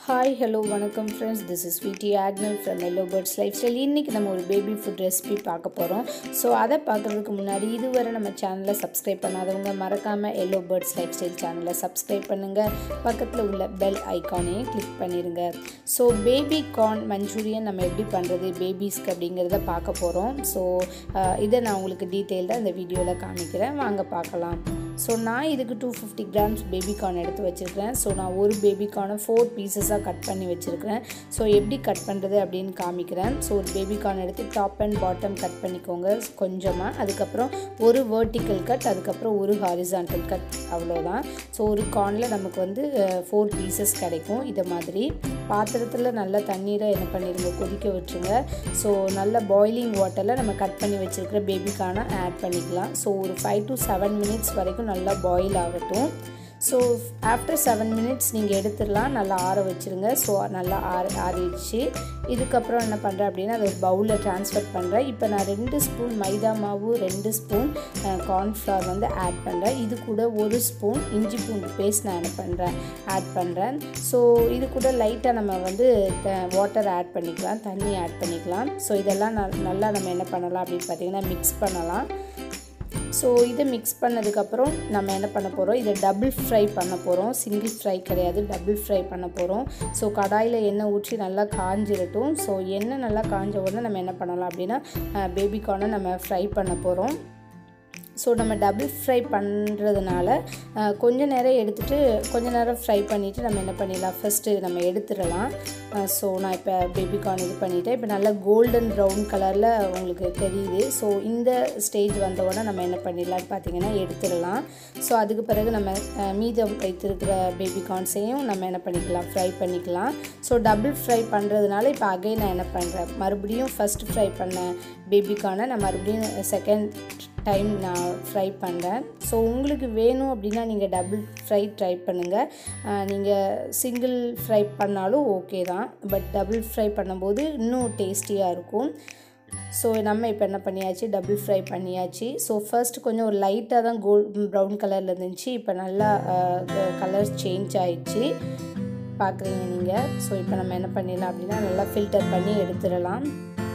hi hello வணக்கம் friends this is Sweety Agnel from yellow birds lifestyle இன்றைக்கி நம்ம ஒரு பேபி ஃபுட் ரெசிபி பார்க்க போகிறோம் ஸோ அதை பார்க்குறதுக்கு முன்னாடி இதுவரை நம்ம சேனலை சப்ஸ்கிரைப் பண்ணாதவங்க மறக்காமல் எல்லோ பேர்ட்ஸ் லைஃப் ஸ்டைல் சேனலை சப்ஸ்கிரைப் பண்ணுங்கள் பக்கத்தில் உள்ள பெல் ஐக்கானையும் கிளிக் பண்ணிடுங்க ஸோ பேபி கார்ன் மஞ்சூரியன் நம்ம எப்படி பண்ணுறது பேபிஸ்க்கு அப்படிங்கிறத பார்க்க போகிறோம் ஸோ இதை நான் உங்களுக்கு டீட்டெயில்டாக இந்த வீடியோவில் காமிக்கிறேன் வாங்க பார்க்கலாம் ஸோ நான் இதுக்கு two fifty grams baby corn எடுத்து வச்சுருக்கிறேன் ஸோ நான் ஒரு பேபி கார்னை ஃபோர் பீசஸாக கட் பண்ணி வச்சுருக்கிறேன் ஸோ எப்படி கட் பண்ணுறது அப்படின்னு காமிக்கிறேன் ஸோ ஒரு பேபி கார்ன் எடுத்து டாப் அண்ட் பாட்டம் கட் பண்ணிக்கோங்க கொஞ்சமாக அதுக்கப்புறம் ஒரு வேர்ட்டிக்கல் கட் அதுக்கப்புறம் ஒரு ஹாரிசான்டல் கட் அவ்வளோதான் ஸோ ஒரு கார்னில் நமக்கு வந்து ஃபோர் பீசஸ் கிடைக்கும் இதை மாதிரி பாத்திரத்தில் நல்லா தண்ணீரை என்ன பண்ணிடுங்க கொதிக்க விட்டுருங்க ஸோ நல்ல பாய்லிங் வாட்டரில் நம்ம கட் பண்ணி வச்சுருக்கிற பேபிக்கான ஆட் பண்ணிக்கலாம் ஸோ ஒரு ஃபைவ் டு செவன் மினிட்ஸ் வரைக்கும் நல்லா பாயில் ஆகட்டும் ஸோ ஆஃப்டர் செவன் மினிட்ஸ் நீங்கள் எடுத்துடலாம் நல்லா ஆற வச்சுருங்க ஸோ நல்லா ஆற ஆறிடுச்சு இதுக்கப்புறம் என்ன பண்ணுறேன் அப்படின்னா அதை ஒரு பவுலில் ட்ரான்ஸ்ஃபர் பண்ணுறேன் இப்போ நான் ரெண்டு ஸ்பூன் மைதா மாவு ரெண்டு ஸ்பூன் கார்ன்ஃப்ளவர் வந்து ஆட் பண்ணுறேன் இது கூட ஒரு ஸ்பூன் இஞ்சி பூண்டு பேஸ்ட் நான் என்ன பண்ணுறேன் ஆட் பண்ணுறேன் ஸோ இது கூட லைட்டாக நம்ம வந்து வாட்டர் ஆட் பண்ணிக்கலாம் தண்ணி ஆட் பண்ணிக்கலாம் ஸோ இதெல்லாம் நல்லா நம்ம என்ன பண்ணலாம் அப்படின்னு பார்த்தீங்கன்னா மிக்ஸ் பண்ணலாம் ஸோ இதை மிக்ஸ் பண்ணதுக்கப்புறம் நம்ம என்ன பண்ண போகிறோம் இதை டபுள் ஃப்ரை பண்ண போகிறோம் சிங்கிள் ஃப்ரை கிடையாது டபுள் ஃப்ரை பண்ண போகிறோம் ஸோ கடாயில் எண்ணெய் ஊற்றி நல்லா காஞ்சிடட்டும் ஸோ எண்ணெய் நல்லா காஞ்ச உடனே நம்ம என்ன பண்ணலாம் அப்படின்னா பேபிகார்னை நம்ம ஃப்ரை பண்ண போகிறோம் ஸோ நம்ம டபுள் ஃப்ரை பண்ணுறதுனால கொஞ்ச நேரம் எடுத்துகிட்டு கொஞ்ச நேரம் ஃப்ரை பண்ணிவிட்டு நம்ம என்ன பண்ணிடலாம் ஃபஸ்ட்டு நம்ம எடுத்துடலாம் ஸோ நான் இப்போ பேபிகார்ன் இது பண்ணிவிட்டேன் இப்போ நல்லா கோல்டன் ப்ரௌன் கலரில் உங்களுக்கு தெரியுது ஸோ இந்த ஸ்டேஜ் வந்த உடனே நம்ம என்ன பண்ணிடலாம்னு பார்த்தீங்கன்னா எடுத்துடலாம் ஸோ அதுக்கு பிறகு நம்ம மீதம் வைத்திருக்கிற பேபிகார்ன்ஸையும் நம்ம என்ன பண்ணிக்கலாம் ஃப்ரை பண்ணிக்கலாம் ஸோ டபுள் ஃப்ரை பண்ணுறதுனால இப்போ அகைன் நான் என்ன பண்ணுறேன் மறுபடியும் ஃபஸ்ட் ஃப்ரை பண்ண பேபிக்கான நான் மறுபடியும் செகண்ட் டைம் நான் ஃப்ரை பண்ணுறேன் ஸோ உங்களுக்கு வேணும் அப்படின்னா நீங்கள் டபுள் ஃப்ரை ட்ரை பண்ணுங்கள் நீங்கள் சிங்கிள் ஃப்ரை பண்ணாலும் ஓகே தான் பட் டபுள் ஃப்ரை பண்ணும்போது இன்னும் டேஸ்டியாக இருக்கும் ஸோ நம்ம இப்போ என்ன பண்ணியாச்சு டபுள் ஃப்ரை பண்ணியாச்சு ஸோ ஃபர்ஸ்ட் கொஞ்சம் ஒரு லைட்டாக தான் கோல்ட் ப்ரௌன் கலரில் இருந்துச்சு இப்போ நல்லா கலர் சேஞ்ச் ஆயிடுச்சு பார்க்குறீங்க நீங்கள் ஸோ இப்போ நம்ம என்ன பண்ணிடலாம் அப்படின்னா நல்லா ஃபில்டர் பண்ணி எடுத்துடலாம்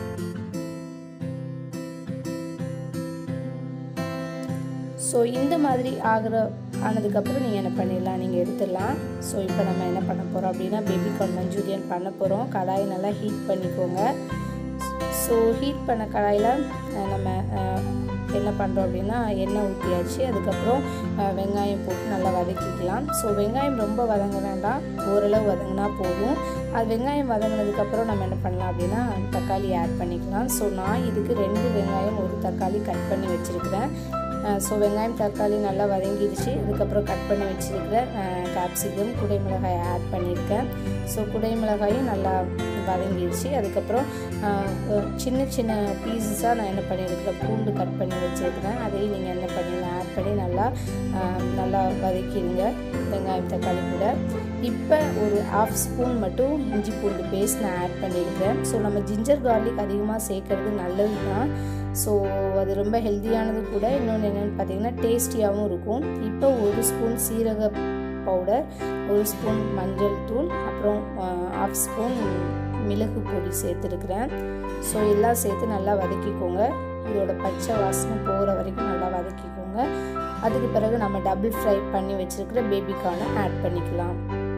ஸோ இந்த மாதிரி ஆகிற ஆனதுக்கப்புறம் நீங்கள் என்ன பண்ணிடலாம் நீங்கள் எடுத்துடலாம் ஸோ இப்போ நம்ம என்ன பண்ண போகிறோம் அப்படின்னா பேபிகார்ன் மஞ்சூரியன் பண்ண போகிறோம் கடாயை நல்லா ஹீட் பண்ணிக்கோங்க ஸோ ஹீட் பண்ண கடாயில் நம்ம என்ன பண்ணுறோம் அப்படின்னா எண்ணெய் ஊற்றியாச்சு அதுக்கப்புறம் வெங்காயம் போட்டு நல்லா வதக்கிக்கலாம் ஸோ வெங்காயம் ரொம்ப வதங்க வேண்டாம் ஓரளவு வதங்கினா போதும் அது வெங்காயம் வதங்கினதுக்கப்புறம் நம்ம என்ன பண்ணலாம் அப்படின்னா தக்காளி ஆட் பண்ணிக்கலாம் ஸோ நான் இதுக்கு ரெண்டு வெங்காயம் ஒரு தக்காளி கட் பண்ணி வச்சுருக்கிறேன் ஸோ வெங்காயம் தக்காளி நல்லா வதங்கிடுச்சு அதுக்கப்புறம் கட் பண்ணி வச்சுருக்கிற கேப்சிகம் குடை மிளகாய் ஆட் பண்ணியிருக்கேன் ஸோ குடை மிளகாயும் நல்லா வதங்கிடுச்சு அதுக்கப்புறம் சின்ன சின்ன பீசஸாக நான் என்ன பண்ணியிருக்கிறேன் பூண்டு கட் பண்ணி வச்சுருக்கிறேன் அதையும் நீங்கள் என்ன பண்ணிடலாம் ஆட் பண்ணி நல்லா நல்லா வதக்கிடுங்க வெங்காயம் தக்காளி கூட இப்போ ஒரு ஆஃப் ஸ்பூன் மட்டும் இஞ்சி பூண்டு பேஸ்ட் நான் ஆட் பண்ணியிருக்கிறேன் ஸோ நம்ம ஜிஞ்சர் கார்லிக் அதிகமாக சேர்க்கறது நல்லது தான் ஸோ அது ரொம்ப ஹெல்த்தியானது கூட இன்னொன்று என்னென்னு பார்த்தீங்கன்னா டேஸ்டியாகவும் இருக்கும் இப்போ ஒரு ஸ்பூன் சீரக பவுடர் ஒரு ஸ்பூன் மஞ்சள் தூள் அப்புறம் ஆஃப் ஸ்பூன் மிளகு பொடி சேர்த்துருக்குறேன் ஸோ எல்லாம் சேர்த்து நல்லா வதக்கிக்கோங்க இதோட பச்சை வாசனை போகிற வரைக்கும் நல்லா வதக்கிக்கோங்க அதுக்கு பிறகு நம்ம டபுள் ஃப்ரை பண்ணி வச்சுருக்கிற பேபிக்கான ஆட் பண்ணிக்கலாம்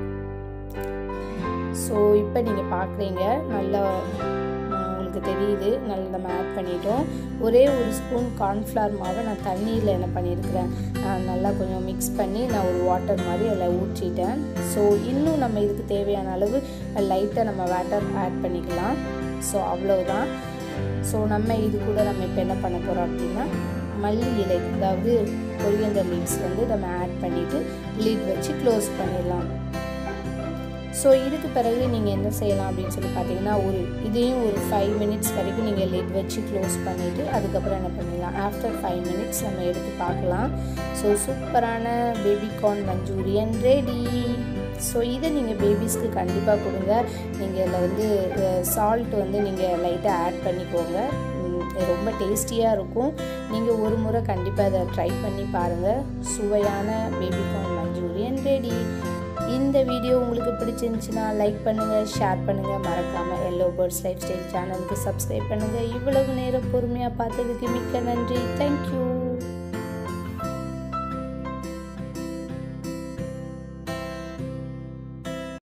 ஸோ இப்போ நீங்கள் பார்க்குறீங்க நல்லா உங்களுக்கு தெரியுது நல்லா நம்ம ஆட் பண்ணிட்டோம் ஒரே ஒரு ஸ்பூன் கார்ன்ஃப்ளவர் மாவை நான் தண்ணியில் என்ன பண்ணியிருக்கிறேன் நல்லா கொஞ்சம் மிக்ஸ் பண்ணி நான் ஒரு வாட்டர் மாதிரி அதில் ஊற்றிட்டேன் ஸோ இன்னும் நம்ம இதுக்கு தேவையான அளவு லைட்டாக நம்ம வாட்டர் ஆட் பண்ணிக்கலாம் ஸோ அவ்வளவுதான் ஸோ நம்ம இது கூட நம்ம இப்போ என்ன பண்ண போகிறோம் அப்படின்னா மல்லி இலை அதாவது கொரியந்தர் லீவ்ஸ் வந்து நம்ம ஆட் பண்ணிவிட்டு லீட் வச்சு க்ளோஸ் பண்ணிடலாம் ஸோ இதுக்கு பிறகு நீங்கள் என்ன செய்யலாம் அப்படின்னு சொல்லி பார்த்தீங்கன்னா ஒரு இதையும் ஒரு ஃபைவ் மினிட்ஸ் வரைக்கும் நீங்கள் லிட் வச்சு க்ளோஸ் பண்ணிவிட்டு அதுக்கப்புறம் என்ன பண்ணிடலாம் ஆஃப்டர் ஃபைவ் மினிட்ஸ் நம்ம எடுத்து பார்க்கலாம் ஸோ சூப்பரான பேபிகார்ன் மஞ்சூரியன் ரெடி ஸோ இதை நீங்கள் பேபிஸ்க்கு கண்டிப்பாக கொடுங்க நீங்கள் இதில் வந்து சால்ட் வந்து நீங்கள் லைட்டாக ஆட் பண்ணிக்கோங்க ரொம்ப டேஸ்டியாக இருக்கும் நீங்கள் ஒரு முறை கண்டிப்பாக இதை ட்ரை பண்ணி பாருங்கள் சுவையான பேபிகார்ன் மஞ்சூரியன் ரெடி இந்த வீடியோ உங்களுக்கு பிடிச்சிருந்துச்சுன்னா லைக் பண்ணுங்கள் ஷேர் பண்ணுங்கள் மறக்காமல் எல்லோ பேர்ட்ஸ் லைஃப் ஸ்டைல் சேனலுக்கு சப்ஸ்கிரைப் பண்ணுங்கள் இவ்வளவு நேரம் பொறுமையாக பார்த்ததுக்கு மிக்க நன்றி தேங்க்யூ